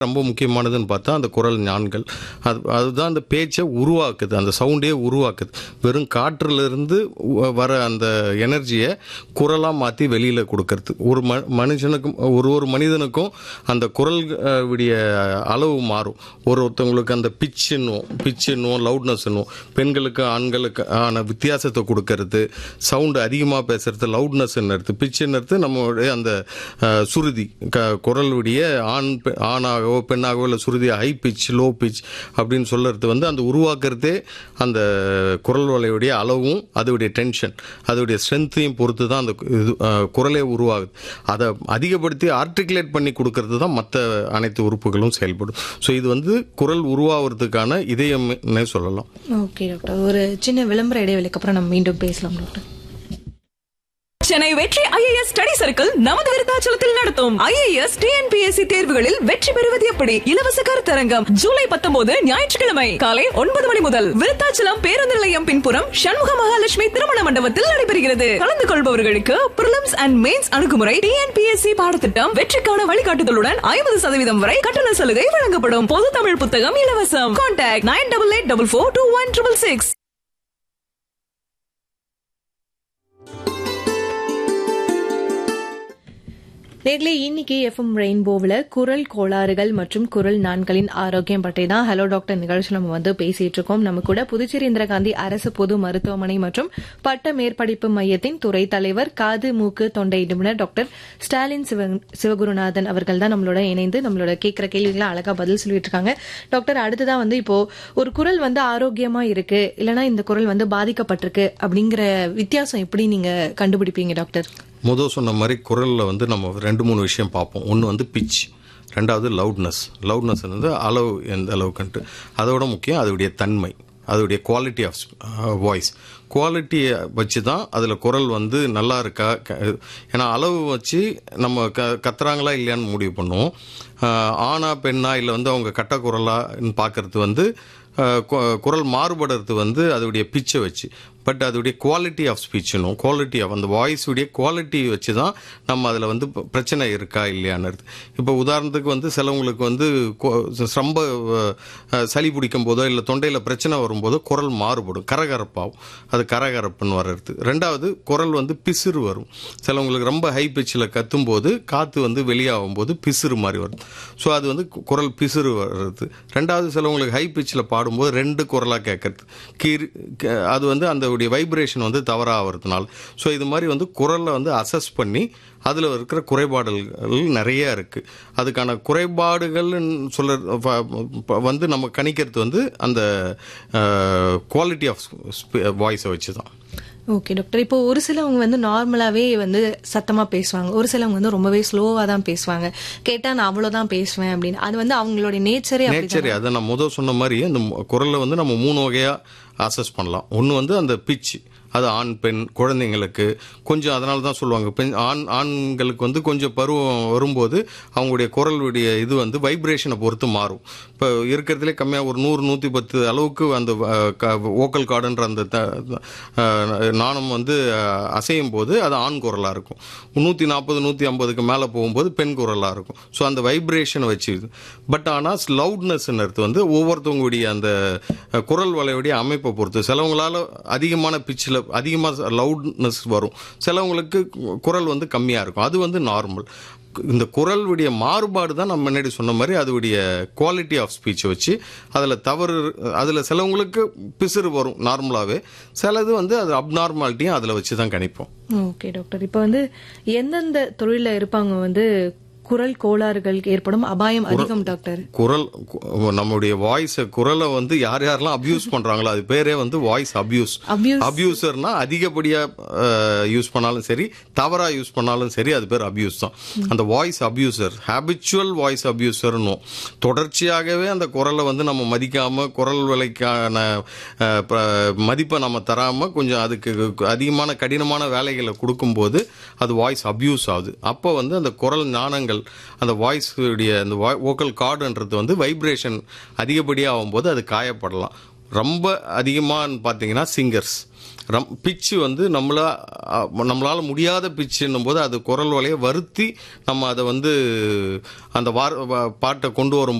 ரொம்ப முக்கியமானதுன்னு பார்த்தா அந்த குரல் ஞான்கள் அது அதுதான் அந்த பேச்சை உருவாக்குது அந்த சவுண்டே உருவாக்குது வெறும் காற்றுலேருந்து வர அந்த எனர்ஜியை குரலாக மாற்றி வெளியில் கொடுக்கறது ஒரு ம மனுஷனுக்கும் ஒரு ஒரு மனிதனுக்கும் அந்த குரல் அஹ், உடைய அளவு மாறும் ஒரு ஒருத்தவங்களுக்கு அந்த பிச்சுன்னும் பிச்சுன்னும் லவுட்னஸ்னும் பெண்களுக்கு ஆண்களுக்கு ஆன வித்தியாசத்தை கொடுக்கறது சவுண்டு அதிகமாக பேசுறது லவுட்னஸ்ன்னு பிச்சுன்னு நம்மளுடைய அந்த அஹ், சுருதி க குரலுடைய ஆண் பெ- ஆணாகவோ பெண்ணாகவோ இல்லை சுருதி ஹை பிச் லோ பிச் அப்படின்னு சொல்றது வந்து அந்த உருவாக்குறதே அந்த குரல் வலையுடைய அளவும் அதோடைய டென்ஷன் அதோடைய ஸ்ட்ரென்த்தையும் பொறுத்து தான் அந்த இது அஹ், குரலே உருவாகுது அதை அதிகப்படுத்தி ஆர்டிகுலேட் பண்ணி கொடுக்கறது தான் மற்ற அனைத்து உறுப்புகளும் செயல்படும் ஸோ இது வந்து குரல் உருவாகிறதுக்கான இதயம்னே சொல்லலாம் ஓகே டாக்டர் ஒரு சின்ன விளம்பர இடைவெளிக்கு அப்புறம் நம்ம மீண்டும் பேசலாம் டாக்டர் சென்னை வெற்றி ஐஏஎஸ் ஸ்டடி சர்க்கிள் நமது விருத்தாச்சலத்தில் நடத்தும் ஐஏஎஸ் டிஎன்பிஎஸ்சி தேர்வுகளில் வெற்றி பெறுவது எப்படி இலவச கருத்தரங்கம் ஜூலை பத்தொன்பது ஞாயிற்றுக்கிழமை காலை ஒன்பது மணி முதல் விருத்தாச்சலம் பேருந்து நிலையம் பின்புறம் சண்முக மகாலட்சுமி திருமண மண்டபத்தில் நடைபெறுகிறது கலந்து கொள்பவர்களுக்கு பிரிலிம்ஸ் அண்ட் மெயின்ஸ் அணுகுமுறை டிஎன்பிஎஸ்சி பாடத்திட்டம் வெற்றிக்கான வழிகாட்டுதலுடன் ஐம்பது சதவீதம் வரை கட்டண சலுகை வழங்கப்படும் பொது தமிழ் புத்தகம் இலவசம் contact nine double eight double four two one triple six நேர்களே இன்னைக்கு எஃப்எம் ரெயின்போவில் குரல் கோளாறுகள் மற்றும் குரல் நான்களின் ஆரோக்கியம் பற்றி தான் ஹலோ டாக்டர் நிகழ்ச்சி நம்ம வந்து பேசிட்டு இருக்கோம் நம்ம கூட புதுச்சேரி இந்திரா காந்தி அரசு பொது மருத்துவமனை மற்றும் பட்ட மேற்படிப்பு மையத்தின் துறை தலைவர் காது மூக்கு தொண்டை நிபுணர் டாக்டர் ஸ்டாலின் சிவ சிவகுருநாதன் அவர்கள் தான் நம்மளோட இணைந்து நம்மளோட கேட்கிற கேள்விகளை அழகா பதில் சொல்லிட்டு இருக்காங்க டாக்டர் அடுத்ததா வந்து இப்போ ஒரு குரல் வந்து ஆரோக்கியமா இருக்கு இல்லனா இந்த குரல் வந்து பாதிக்கப்பட்டிருக்கு அப்படிங்கிற வித்தியாசம் எப்படி நீங்க கண்டுபிடிப்பீங்க டாக்டர் முதல் சொன்ன மாதிரி குரலில் வந்து நம்ம ரெண்டு மூணு விஷயம் பார்ப்போம் ஒன்று வந்து பிச் ரெண்டாவது லவுட்னஸ் லவுட்னஸ் வந்து அளவு எந்த அளவுக்குன்ட்டு அதோட முக்கியம் அதோடைய தன்மை அதோடைய குவாலிட்டி ஆஃப் வாய்ஸ் குவாலிட்டியை வச்சு தான் அதில் குரல் வந்து நல்லா இருக்கா க- ஏன்னா அளவு வச்சு நம்ம க கத்துறாங்களா இல்லையான்னு முடிவு பண்ணுவோம் ஆஹ் ஆணா பெண்ணா இல்லை வந்து அவங்க கட்ட குரலான்னு பார்க்கறது வந்து ஆஹ் கு- குரல் மாறுபடுறது வந்து அதோடைய பிச்சை வச்சு பட் அதோடைய குவாலிட்டி ஆஃப் ஸ்பீச்னும் குவாலிட்டி ஆஃப் அந்த வாய்ஸுடைய குவாலிட்டி வச்சு தான் நம்ம அதில் வந்து ப- பிரச்சனை இருக்கா இல்லையான்னு இப்போ உதாரணத்துக்கு வந்து சிலவங்களுக்கு வந்து கொ- ரொம்ப அஹ், சளி பிடிக்கும் போதோ இல்லை தொண்டையில் பிரச்சனை வரும்போதோ குரல் மாறுபடும் கரகரப்பாகும் அது கரகரப்புன்னு வர்றது ரெண்டாவது குரல் வந்து பிசிறு வரும் சிலவங்களுக்கு ரொம்ப ஹை பிச்சில் கத்தும் போது காற்று வந்து வெளியாகும் போது பிசிறு மாதிரி வரும் ஸோ அது வந்து கு- குரல் பிசிறு வர்றது ரெண்டாவது சிலவங்களுக்கு ஹை பிச்சில் பாடும்போது ரெண்டு குரலாக கேட்கறது கீர் க- அது வந்து அந்த வைப்ரேஷன் வந்து தவறாக வரதுனால ஸோ இது மாதிரி வந்து குரலை வந்து அசஸ் பண்ணி அதில் இருக்கிற குறைபாடுகள் நிறைய இருக்குது அதுக்கான குறைபாடுகள் சொல்ல ப- ப- வந்து நம்ம கணிக்கிறது வந்து அந்த குவாலிட்டி ஆஃப் வாய்ஸை வச்சு தான் ஓகே டாக்டர் இப்போ ஒரு சிலவங்க வந்து நார்மலாவே வந்து சத்தமா பேசுவாங்க ஒரு சிலவங்க வந்து ரொம்பவே ஸ்லோவா தான் பேசுவாங்க கேட்டா நான் அவ்வளவுதான் பேசுவேன் அப்படின்னு அது வந்து அவங்களுடைய நேச்சரே நேச்சரே அதை நான் முதல் சொன்ன மாதிரி அந்த மு- குரலை வந்து நம்ம மூணு வகையாக அசஸ் பண்ணலாம் ஒன்று வந்து அந்த பிச் அது ஆண் பெண் குழந்தைங்களுக்கு கொஞ்சம் அதனால தான் சொல்லுவாங்க பெண் ஆண் ஆண்களுக்கு வந்து கொஞ்சம் பருவம் வரும்போது அவங்களுடைய குரலுடைய இது வந்து வைப்ரேஷனை பொறுத்து மாறும் இப்போ இருக்கிறதுலே கம்மியாக ஒரு நூறு நூற்றி பத்து அளவுக்கு அந்த ஓக்கல் கார்டுன்ற அந்த த- அஹ், நாணம் வந்து அஹ், அசையும் போது அது ஆண் குரலாக இருக்கும் நூற்றி நாற்பது நூற்றி ஐம்பதுக்கு மேலே போகும்போது பெண் குரலாக இருக்கும் ஸோ அந்த வைப்ரேஷனை வச்சு பட் ஆனால் லவுட்னஸ்ன்றது வந்து ஒவ்வொருத்தவங்களுடைய அந்த அஹ், குரல் வலையுடைய அமைப்பை பொறுத்து சிலவங்களால அதிகமான பிச்சில் அதிகமாக லவுட்னஸ் வரும் சிலவங்களுக்கு குரல் வந்து கம்மியாக இருக்கும் அது வந்து நார்மல் இந்த குரலுடைய மாறுபாடு தான் நம்ம முன்னாடி சொன்ன மாதிரி அதோடைய குவாலிட்டி ஆஃப் ஸ்பீச்சை வச்சு அதில் தவறு அதில் சிலவங்களுக்கு பிசுறு வரும் நார்மலாகவே சிலது வந்து அது அப்நார்மாலிட்டியும் அதில் வச்சு தான் கணிப்போம் ஓகே டாக்டர் இப்போ வந்து எந்தெந்த தொழில இருப்பாங்க வந்து குரல் கோளாறுகள் ஏற்படும் அபாயம் அதிகம் டாக்டர் குரல் கு- நம்முடைய வாய்ஸ் குரலை வந்து யார் யாரெல்லாம் அபியூஸ் பண்றாங்களோ அது பேரே வந்து வாய்ஸ் அபியூஸ் Abuse. அபியூசர்னா அதிகப்படியா யூஸ் பண்ணாலும் சரி தவறா யூஸ் பண்ணாலும் சரி அது பேர் அபியூஸ் தான் அந்த வாய்ஸ் அபியூசர் ஹேபிச்சுவல் வாய்ஸ் அபியூசர்னு தொடர்ச்சியாகவே அந்த குரலை வந்து நம்ம மதிக்காம குரல் விலைக்கான அஹ், ப- மதிப்பை நம்ம தராம கொஞ்சம் அதுக்கு அதிகமான கடினமான வேலைகளை கொடுக்கும்போது அது வாய்ஸ் அபியூஸ் ஆகுது அப்போ வந்து அந்த குரல் ஞானங்கள் அந்த வாய்ஸ் உடைய அந்த வோக்கல் கார்டுன்றது வந்து வைப்ரேஷன் அதிகப்படியாக ஆகும்போது அது காயப்படலாம் ரொம்ப அதிகமாக பார்த்தீங்கன்னா சிங்கர்ஸ் ரம் பிச்சு வந்து நம்மளா அஹ், நம்மளால முடியாத பிச்சுன்னும் போது அது குரல் வலையை வருத்தி நம்ம அதை வந்து அந்த வார் வ- பாட்டை கொண்டு வரும்